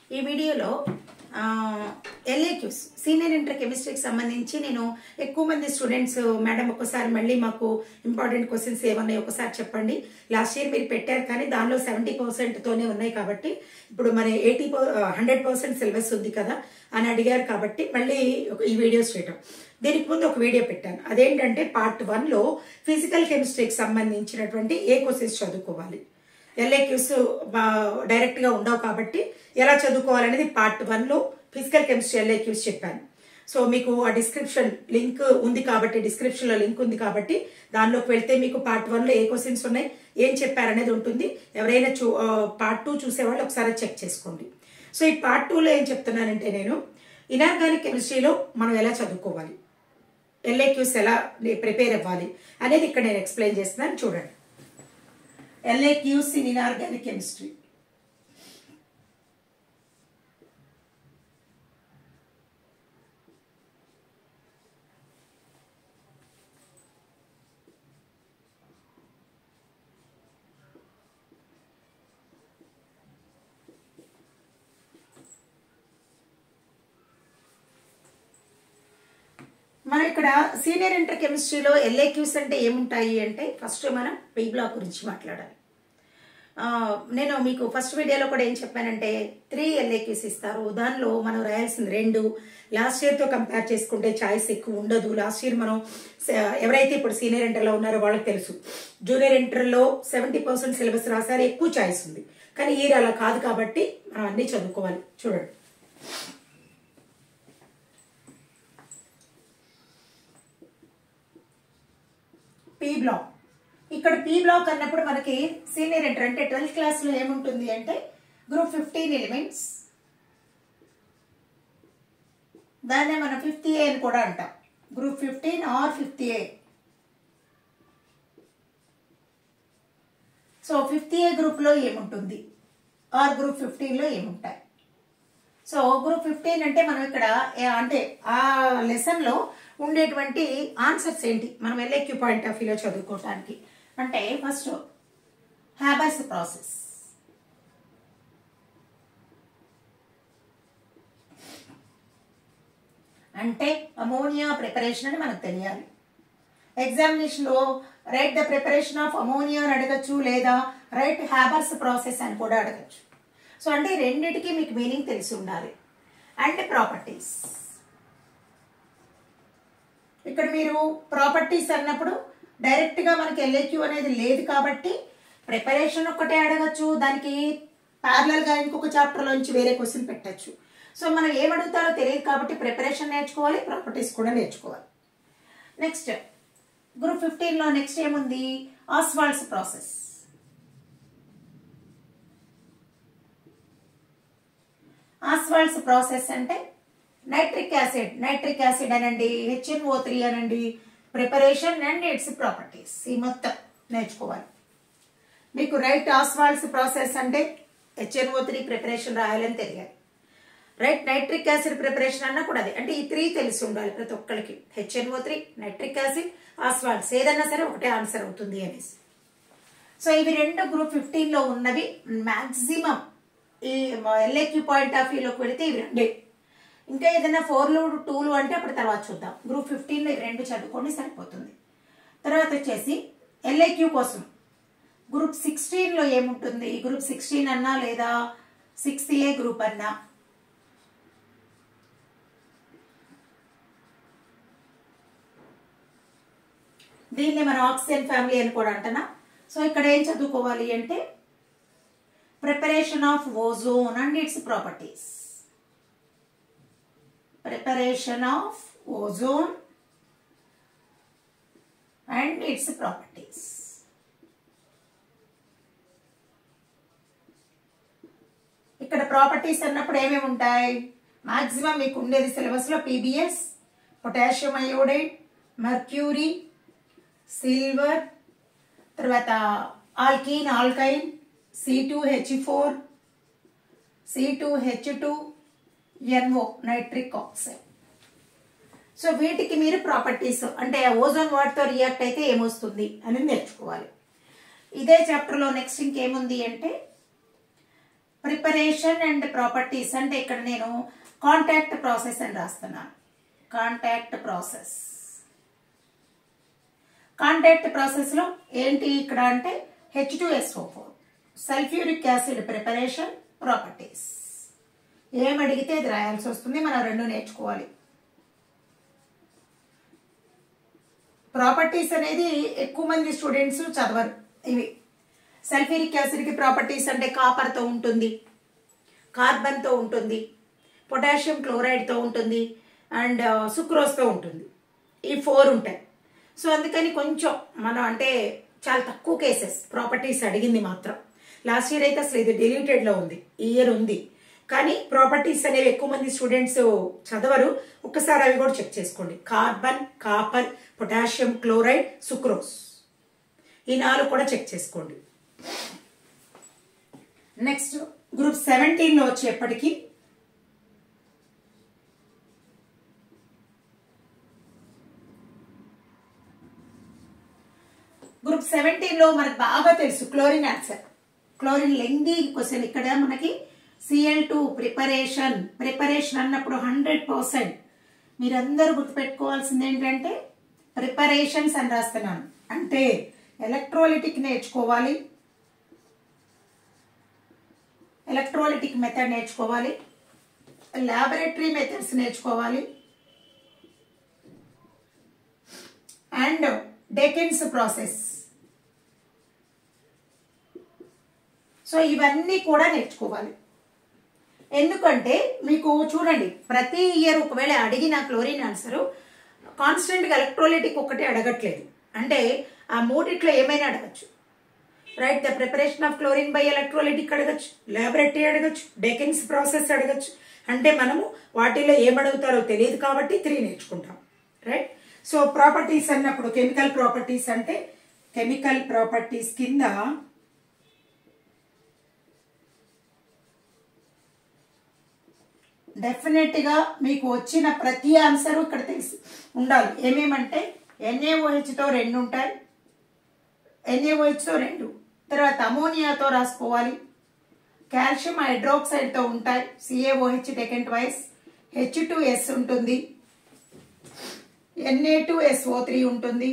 ఈ వీడియోలో LAQs senior inter కెమిస్ట్రీకి సంబంధించి నేను ఎక్కువ మంది స్టూడెంట్స్ మేడం ఒకసారి మళ్ళీ మాకు ఇంపార్టెంట్ క్వశ్చన్స్ ఏమన్నాయి ఒకసారి చెప్పండి లాస్ట్ ఇయర్ మీరు పెట్టారు కానీ దానిలో సెవెంటీ తోనే ఉన్నాయి కాబట్టి ఇప్పుడు మరి ఎయిటీ హండ్రెడ్ పర్సెంట్ సిలబస్ ఉంది కదా అని అడిగారు కాబట్టి మళ్ళీ ఒక- ఈ వీడియోస్ చేయటం దీనికి ముందు ఒక వీడియో పెట్టాను అదేంటంటే పార్ట్ వన్లో ఫిజికల్ కెమిస్ట్రీకి సంబంధించినటువంటి ఏ క్వశ్చన్స్ చదువుకోవాలి ఎల్ఏక్యూస్ డైరెక్ట్ గా ఉండవు కాబట్టి ఎలా చదువుకోవాలనేది పార్ట్ వన్ లో ఫిజికల్ కెమిస్ట్రీ ఎల్ఏక్యూస్ చెప్పాను సో మీకు ఆ డిస్క్రిప్షన్ లింక్ ఉంది కాబట్టి డిస్క్రిప్షన్ లో లింక్ ఉంది కాబట్టి దానిలోకి వెళ్తే మీకు పార్ట్ వన్ లో ఏ క్వశ్చన్స్ ఉన్నాయి ఏం చెప్పారనేది ఉంటుంది ఎవరైనా చూ పార్ట్ టూ చూసేవాళ్ళు ఒకసారి చెక్ చేసుకోండి సో ఈ పార్ట్ టూలో ఏం చెప్తున్నానంటే నేను ఇనార్గానిక్ కెమిస్ట్రీలో మనం ఎలా చదువుకోవాలి ఎల్ఏక్యూస్ ఎలా ప్రిపేర్ అవ్వాలి అనేది ఇక్కడ నేను ఎక్స్ప్లెయిన్ చేస్తున్నాను చూడండి LAQs in inorganic chemistry. మనం ఇక్కడ సీనియర్ ఇంటర్ కెమిస్ట్రీలో ఎల్ఏక్యూస్ అంటే ఏముంటాయి అంటే ఫస్ట్ మనం పీ బ్లాక్ గురించి మాట్లాడాలి ఆ, నేను మీకు ఫస్ట్ వీడియోలో కూడా ఏం చెప్పానంటే త్రీ ఎల్ఏక్యూస్ ఇస్తారు దానిలో మనం రాయాల్సింది రెండు లాస్ట్ ఇయర్తో కంపేర్ చేసుకుంటే చాయిస్ ఎక్కువ ఉండదు లాస్ట్ ఇయర్ మనం స- ఎవరైతే ఇప్పుడు సీనియర్ ఇంటర్లో ఉన్నారో వాళ్ళకి తెలుసు జూనియర్ ఇంటర్లో సెవెంటీ పర్సెంట్ సిలబస్ రాసారు ఎక్కువ చాయిస్ ఉంది కానీ ఈ అలా కాదు కాబట్టి మనం అన్నీ చదువుకోవాలి చూడండి పీ బ్లాక్ ఇక్కడ పీ బ్లాక్ అన్నప్పుడు మనకి సీనియర్ ఇంటర్ అంటే ట్వెల్త్ క్లాస్ లో ఏముంటుంది అంటే గ్రూప్ ఫిఫ్టీన్ ఎలిమెంట్స్ దాన్నే మనం ఫిఫ్త్ ఏ అని కూడా అంటాం group fifteen or fifth A so fifth A group లో ఏముంటుంది ఆర్ గ్రూప్ ఫిఫ్టీన్ లో ఏముంటాయి సో గ్రూప్ ఫిఫ్టీన్ అంటే మనం ఇక్కడ ఏ- అంటే ఆ లెసన్ లో ఉండేటువంటి ఆన్సర్స్ ఏంటి మనం ఎల్ఏక్యూ పాయింట్ ఆఫ్ వ్యూలో చదువుకోవటానికి అంటే ఫస్ట్ హ్యాబర్స్ ప్రాసెస్ అంటే అమోనియా ప్రిపరేషన్ అని మనకు తెలియాలి ఎగ్జామినేషన్ లో write the preparation of ammonia అని అడగచ్చు లేదా రైట్ హ్యాబర్స్ ప్రాసెస్ అని కూడా అడగచ్చు సో అంటే ఈ రెండిటికి మీకు మీనింగ్ తెలిసి ఉండాలి అండ్ ప్రాపర్టీస్ ఇక్కడ మీరు ప్రాపర్టీస్ అన్నప్పుడు డైరెక్ట్ గా మనకి ఎల్ఏక్యూ అనేది లేదు కాబట్టి ప్రిపరేషన్ ఒక్కటే అడగచ్చు దానికి ప్యారలల్ గా ఇంకొక చాప్టర్ లోంచి వేరే క్వశ్చన్ పెట్టచ్చు సో మనం ఏం అడుగుతారో తెలియదు కాబట్టి ప్రిపరేషన్ నేర్చుకోవాలి ప్రాపర్టీస్ కూడా నేర్చుకోవాలి నెక్స్ట్ గ్రూప్ ఫిఫ్టీన్ లో నెక్స్ట్ ఏముంది ఆస్వాల్స్ ప్రాసెస్ ఆస్వాల్స్ ప్రాసెస్ అంటే నైట్రిక్ యాసిడ్ నైట్రిక్ యాసిడ్ అనండి హెచ్ఎన్ఓ త్రీ అనండి ప్రిపరేషన్ అండ్ ఇట్స్ ప్రాపర్టీస్ ఈ మొత్తం నేర్చుకోవాలి మీకు రైట్ ఆస్వాల్స్ ప్రాసెస్ అంటే హెచ్ఎన్ఓ త్రీ ప్రిపరేషన్ రాయాలని తెలియాలి రైట్ నైట్రిక్ యాసిడ్ ప్రిపరేషన్ అన్నా కూడా అదే అంటే ఈ త్రీ తెలిసి ఉండాలి ప్రతి ఒక్కరికి HNO three nitric acid Ostwald's ఏదన్నా సరే ఒకటే ఆన్సర్ అవుతుంది అనేసి సో ఇవి రెండు గ్రూప్ ఫిఫ్టీన్ లో ఉన్నవి మాక్సిమం ఈ ఎల్ఏక్యూ పాయింట్ ఆఫ్ వ్యూలోకి వెళితే ఇవి రెండే ఇంకా ఏదైనా ఫోర్లు టూలు అంటే అప్పుడు తర్వాత చూద్దాం గ్రూప్ ఫిఫ్టీన్ లో ఇవి రెండు చదువుకోండి సరిపోతుంది తర్వాత వచ్చేసి ఎల్ఏక్యూ కోసం గ్రూప్ సిక్స్టీన్ లో ఏముంటుంది గ్రూప్ సిక్స్టీన్ అన్నా లేదా సిక్స్త్ ఏ గ్రూప్ అన్నా దీన్ని మనం ఆక్సిజన్ ఫ్యామిలీ అని కూడా అంటున్నా సో ఇక్కడ ఏం చదువుకోవాలి అంటే preparation of ozone and its properties preparation of ozone and its properties ఇక్కడ ప్రాపర్టీస్ అన్నప్పుడు ఏమేమి ఉంటాయి మాక్సిమం మీకు ఉండేది సిలబస్ లో PBS potassium iodide mercury silver తర్వాత alkene alkyne C two H four C two H two NO nitric oxide so వీటికి మీరు ప్రాపర్టీస్ అంటే ఓజోన్ వాటితో రియాక్ట్ అయితే ఏమొస్తుంది అని నేర్చుకోవాలి ఇదే చాప్టర్లో నెక్స్ట్ ఇంకేముంది అంటే ప్రిపరేషన్ అండ్ ప్రాపర్టీస్ అంటే ఇక్కడ నేను కాంటాక్ట్ ప్రాసెస్ అని రాస్తున్నాను కాంటాక్ట్ ప్రాసెస్ కాంటాక్ట్ ప్రాసెస్లో ఏంటి ఇక్కడ అంటే H two SO four sulphuric acid preparation properties ఏం అడిగితే ఇది రాయాల్సి వస్తుంది మనం రెండు నేర్చుకోవాలి ప్రాపర్టీస్ అనేది ఎక్కువ మంది స్టూడెంట్స్ చదవరు ఇవి సల్ఫ్యూరిక్ యాసిడ్కి ప్రాపర్టీస్ అంటే కాపర్తో ఉంటుంది కార్బన్తో ఉంటుంది పొటాషియం క్లోరైడ్తో ఉంటుంది అండ్ సుక్రోస్తో ఉంటుంది ఈ ఫోర్ ఉంటాయి సో అందుకని కొంచెం మనం అంటే చాలా తక్కువ కేసెస్ ప్రాపర్టీస్ అడిగింది మాత్రం లాస్ట్ ఇయర్ అయితే అసలు ఇది డిలీటెడ్లో ఉంది ఈ ఇయర్ ఉంది కానీ ప్రాపర్టీస్ అనేవి ఎక్కువ మంది స్టూడెంట్స్ చదవరు ఒక్కసారి అవి కూడా చెక్ చేసుకోండి carbon copper potassium chloride sucrose ఈ నాలుగు కూడా చెక్ చేసుకోండి నెక్స్ట్ గ్రూప్ సెవెంటీన్లో వచ్చేప్పటికి గ్రూప్ సెవెంటీన్ లో మనకు బాగా తెలుసు క్లోరిన్ ఆన్సర్ క్లోరిన్ లెంగి క్వశ్చన్ ఇక్కడ మనకి సిఎల్ టూ ప్రిపరేషన్ ప్రిపరేషన్ అన్నప్పుడు హండ్రెడ్ పర్సెంట్ మీరందరూ గుర్తుపెట్టుకోవాల్సింది ఏంటంటే ప్రిపరేషన్స్ అని రాస్తున్నాను అంటే ఎలక్ట్రోలిటిక్ నేర్చుకోవాలి ఎలక్ట్రోలిటిక్ మెథడ్ నేర్చుకోవాలి ల్యాబొరేటరీ మెథడ్స్ నేర్చుకోవాలి అండ్ డెకెన్స్ ప్రాసెస్ సో ఇవన్నీ కూడా నేర్చుకోవాలి ఎందుకంటే మీకు చూడండి ప్రతి ఇయర్ ఒకవేళ అడిగిన క్లోరిన్ ఆన్సర్ కాన్స్టెంట్గా ఎలక్ట్రోలైటిక్ ఒకటి అడగట్లేదు అంటే ఆ మూడిట్లో ఏమైనా అడగచ్చు right the preparation of chlorine by electrolytic అడగచ్చు ల్యాబొరేటరీ అడగచ్చు డెకెన్స్ ప్రాసెస్ అడగచ్చు అంటే మనము వాటిలో ఏమడుగుతారో తెలియదు కాబట్టి త్రీ నేర్చుకుంటాం రైట్ సో ప్రాపర్టీస్ అన్నప్పుడు కెమికల్ ప్రాపర్టీస్ అంటే కెమికల్ ప్రాపర్టీస్ కింద డెఫినెట్గా మీకు వచ్చిన ప్రతి ఆన్సర్ ఇక్కడ తెలిసి ఉండాలి ఏమేమంటే ఎన్ఏఓహెచ్తో రెండు ఉంటాయి ఎన్ఏఓహెచ్తో రెండు తర్వాత అమోనియాతో రాసుకోవాలి కాల్షియం హైడ్రోక్సైడ్తో ఉంటాయి సిఏఓహెచ్ టెకెంట్ వైస్ హెచ్ టు ఎస్ ఉంటుంది ఎన్ఏ టూ ఎస్ఓ త్రీ ఉంటుంది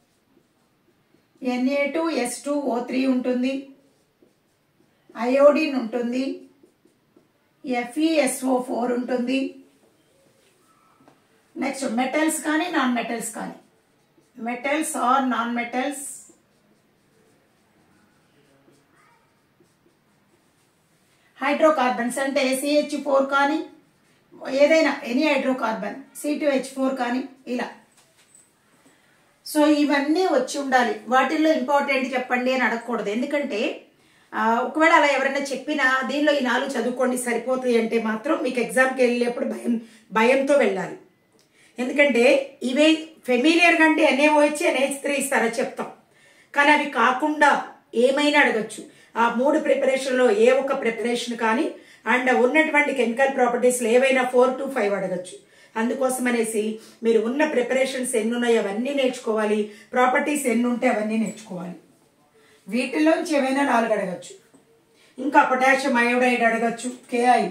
NA two S two O three ఉంటుంది అయోడిన్ ఉంటుంది ఎఫ్ఈఎస్ఓ ఫోర్ ఉంటుంది నెక్స్ట్ మెటల్స్ కానీ నాన్ మెటల్స్ కానీ metals or non metals hydrocarbons అంటే సిహెచ్ ఫోర్ కానీ ఏదైనా any hydrocarbon C two H four కానీ ఇలా సో ఇవన్నీ వచ్చి ఉండాలి వాటిల్లో ఇంపార్టెంట్ చెప్పండి అని అడగకూడదు ఎందుకంటే ఆ, ఒకవేళ అలా ఎవరైనా చెప్పినా దీనిలో ఈ నాలుగు చదువుకోండి సరిపోతుంది అంటే మాత్రం మీకు ఎగ్జామ్కి వెళ్ళేప్పుడు భయం భయంతో వెళ్ళాలి ఎందుకంటే ఇవే ఫెమిలియర్ కంటే ఎన్ఏఓ వచ్చి ఎన్హెచ్ త్రీ ఇస్తారా చెప్తాం కానీ అవి కాకుండా ఏమైనా అడగచ్చు ఆ మూడు ప్రిపరేషన్లో ఏ ఒక్క ప్రిపరేషన్ కానీ అండ్ ఉన్నటువంటి కెమికల్ ప్రాపర్టీస్లో ఏవైనా ఫోర్ టు ఫైవ్ అడగచ్చు అందుకోసం అనేసి మీరు ఉన్న ప్రిపరేషన్స్ ఎన్ని ఉన్నాయో అవన్నీ నేర్చుకోవాలి ప్రాపర్టీస్ ఎన్ని ఉంటే అవన్నీ నేర్చుకోవాలి వీటిలోంచి ఏవైనా నాలుగు అడగచ్చు ఇంకా పొటాషియం అయోడైడ్ అడగచ్చు కేఐ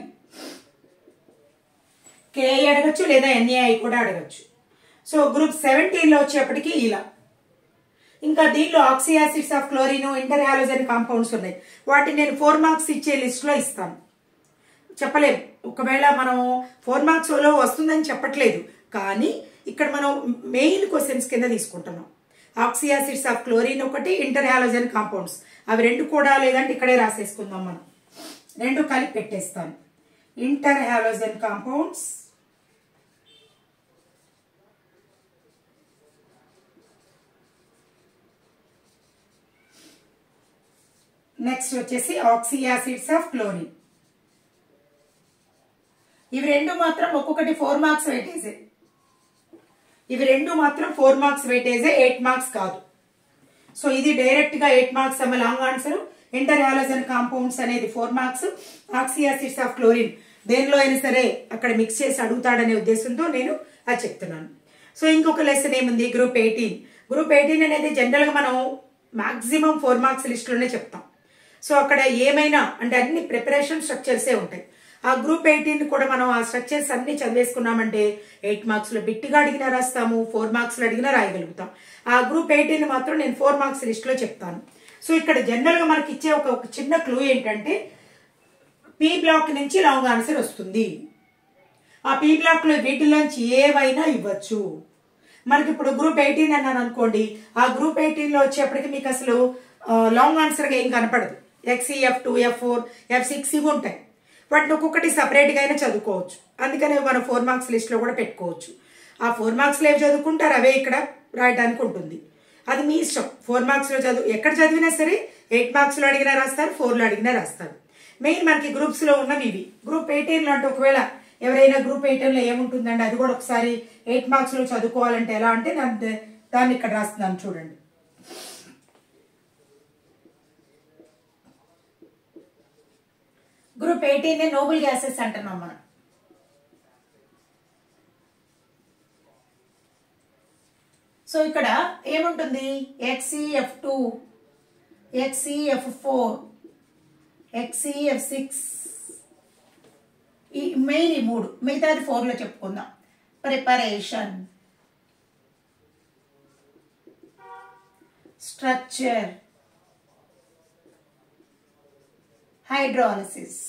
కేఐ అడగచ్చు లేదా ఎన్ఏఐ కూడా అడగచ్చు సో గ్రూప్ సెవెంటీన్లో వచ్చేప్పటికి ఇలా ఇంకా దీనిలో oxy acids of chlorine inter halogen compounds ఉన్నాయి వాటిని నేను ఫోర్ మార్క్స్ ఇచ్చే లిస్ట్లో ఇస్తాను చెప్పలేం ఒకవేళ మనం ఫోర్ మార్క్స్ లో వస్తుందని చెప్పట్లేదు కానీ ఇక్కడ మనం మెయిన్ క్వశ్చన్స్ కింద తీసుకుంటున్నాం ఆక్సియాసిడ్స్ ఆఫ్ క్లోరిన్ ఒకటి ఇంటర్ హాలోజన్ కాంపౌండ్స్ అవి రెండు కూడా లేదంటే ఇక్కడే రాసేసుకుందాం మనం రెండు కలిపి పెట్టేస్తాను ఇంటర్ హాలోజన్ కాంపౌండ్స్ నెక్స్ట్ వచ్చేసి ఆక్సియాసిడ్స్ ఆఫ్ క్లోరిన్ ఇవి రెండు మాత్రం ఒక్కొక్కటి ఫోర్ మార్క్స్ వెయిటేజే ఇవి రెండు మాత్రం ఫోర్ మార్క్స్ వెయిటేజే ఎయిట్ మార్క్స్ కాదు సో ఇది డైరెక్ట్ గా ఎయిట్ మార్క్స్ అమ్మ long answer inter halogen compounds అనేది four marks oxyacids of chlorine దేనిలో అయినా సరే అక్కడ మిక్స్ చేసి అడుగుతాడనే ఉద్దేశంతో నేను అది చెప్తున్నాను సో ఇంకొక లెసన్ ఏముంది గ్రూప్ ఎయిటీన్ గ్రూప్ ఎయిటీన్ అనేది జనరల్ గా మనం మాక్సిమం ఫోర్ మార్క్స్ లిస్టులోనే చెప్తాం సో అక్కడ ఏమైనా అంటే అన్ని ప్రిపరేషన్ స్ట్రక్చర్సే ఉంటాయి ఆ గ్రూప్ ఎయిటీన్ కూడా మనం ఆ స్ట్రక్చర్స్ అన్ని చదివేసుకున్నామంటే ఎయిట్ మార్క్స్ లో బిట్టిగా అడిగినా రాస్తాము ఫోర్ మార్క్స్ లో అడిగినా రాయగలుగుతాం ఆ గ్రూప్ ఎయిటీన్ మాత్రం నేను ఫోర్ మార్క్స్ లిస్ట్ లో చెప్తాను సో ఇక్కడ జనరల్ గా మనకి ఇచ్చే ఒక ఒక చిన్న క్లూ ఏంటంటే పి బ్లాక్ నుంచి లాంగ్ ఆన్సర్ వస్తుంది ఆ పి బ్లాక్ లో వీటిలోంచి ఏవైనా ఇవ్వచ్చు మనకి ఇప్పుడు గ్రూప్ ఎయిటీన్ అన్నాను అనుకోండి ఆ గ్రూప్ ఎయిటీన్ లో వచ్చేప్పటికి మీకు అసలు లాంగ్ ఆన్సర్ గా ఏం కనపడదు X F two F four F six ఇవి ఉంటాయి వాటిని ఒక్కొక్కటి సపరేట్ గా అయినా చదువుకోవచ్చు అందుకనే మనం ఫోర్ మార్క్స్ లిస్ట్ లో కూడా పెట్టుకోవచ్చు ఆ ఫోర్ మార్క్స్ లో ఏవి చదువుకుంటారు అవే ఇక్కడ రాయడానికి ఉంటుంది అది మీ ఇష్టం ఫోర్ మార్క్స్ లో చదువు ఎక్కడ చదివినా సరే ఎయిట్ మార్క్స్ లో అడిగినా రాస్తారు ఫోర్ లో అడిగినా రాస్తారు మెయిన్ మనకి గ్రూప్స్ లో ఉన్నవి ఇవి గ్రూప్ ఎయిటీన్ లో అంటే ఒకవేళ ఎవరైనా గ్రూప్ ఎయిటీన్ లో ఏముంటుందండి అది కూడా ఒకసారి ఎయిట్ మార్క్స్ లో చదువుకోవాలంటే ఎలా అంటే దాన్ని దాన్ని ఇక్కడ రాస్తున్నాను చూడండి గ్రూప్ ఎయిటీన్ నోబుల్ గ్యాసెస్ అంటున్నాం మనం సో ఇక్కడ ఏముంటుంది XEF two XEF four XEF six ఈ మెయిన్ ఈ మూడు మిగతాది ఫోర్లో చెప్పుకుందాం ప్రిపరేషన్ స్ట్రక్చర్ హైడ్రాలసిస్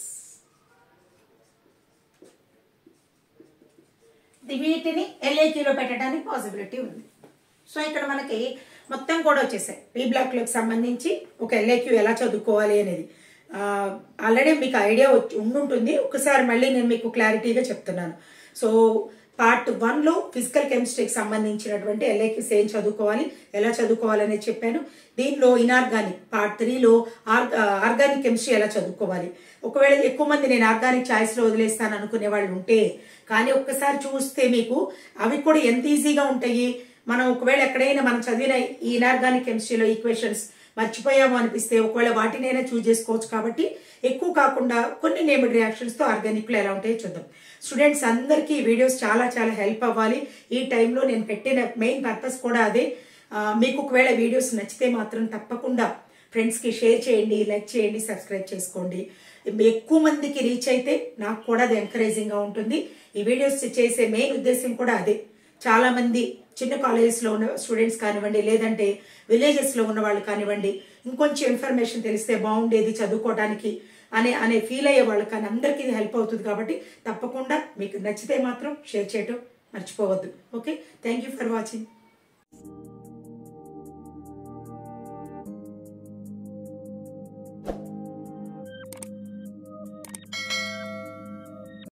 వీటిని ఎల్ఏక్యూలో పెట్టడానికి పాసిబిలిటీ ఉంది సో ఇక్కడ మనకి మొత్తం కూడా వచ్చేసాయి పీ బ్లాక్లకు సంబంధించి ఒక ఎల్ఏక్యూ ఎలా చదువుకోవాలి అనేది ఆల్రెడీ మీకు ఐడియా ఉండుంటుంది ఒకసారి మళ్ళీ నేను మీకు క్లారిటీగా చెప్తున్నాను సో పార్ట్ వన్లో ఫిజికల్ కెమిస్ట్రీకి సంబంధించినటువంటి ఎల్ఏక్యూస్ ఏం చదువుకోవాలి ఎలా చదువుకోవాలని చెప్పాను దీనిలో ఇనార్గానిక్ పార్ట్ త్రీలో ఆర్గానిక్ కెమిస్ట్రీ ఎలా చదువుకోవాలి ఒకవేళ ఎక్కువ మంది నేను ఆర్గానిక్ ఛాయిస్లో వదిలేస్తాను అనుకునే వాళ్ళు ఉంటే కానీ ఒక్కసారి చూస్తే మీకు అవి కూడా ఎంత ఈజీగా ఉంటాయి మనం ఒకవేళ ఎక్కడైనా మనం చదివిన ఈ ఇనార్గానిక్ కెమిస్ట్రీలో ఈక్వేషన్స్ మర్చిపోయాము అనిపిస్తే ఒకవేళ వాటినైనా చూస్ చేసుకోవచ్చు కాబట్టి ఎక్కువ కాకుండా కొన్ని నేమ్డ్ రియాక్షన్స్ తో ఆర్గానిక్ లో ఎలా ఉంటాయో చూద్దాం స్టూడెంట్స్ అందరికీ ఈ వీడియోస్ చాలా చాలా హెల్ప్ అవ్వాలి ఈ టైంలో నేను పెట్టిన మెయిన్ పర్పస్ కూడా అదే మీకు ఒకవేళ వీడియోస్ నచ్చితే మాత్రం తప్పకుండా ఫ్రెండ్స్కి షేర్ చేయండి లైక్ చేయండి సబ్స్క్రైబ్ చేసుకోండి ఎక్కువ మందికి రీచ్ అయితే నాకు కూడా అది ఎంకరేజింగ్గా ఉంటుంది ఈ వీడియోస్ చేసే మెయిన్ ఉద్దేశం కూడా అదే చాలా మంది చిన్న కాలేజెస్లో ఉన్న స్టూడెంట్స్ కానివ్వండి లేదంటే విలేజెస్లో ఉన్న వాళ్ళు కానివ్వండి ఇంకొంచెం ఇన్ఫర్మేషన్ తెలిస్తే బాగుండేది చదువుకోవడానికి అనే అనే ఫీల్ అయ్యే వాళ్ళు కానీ అందరికీ ఇది హెల్ప్ అవుతుంది కాబట్టి తప్పకుండా మీకు నచ్చితే మాత్రం షేర్ చేయటం మర్చిపోవద్దు okay thank you for watching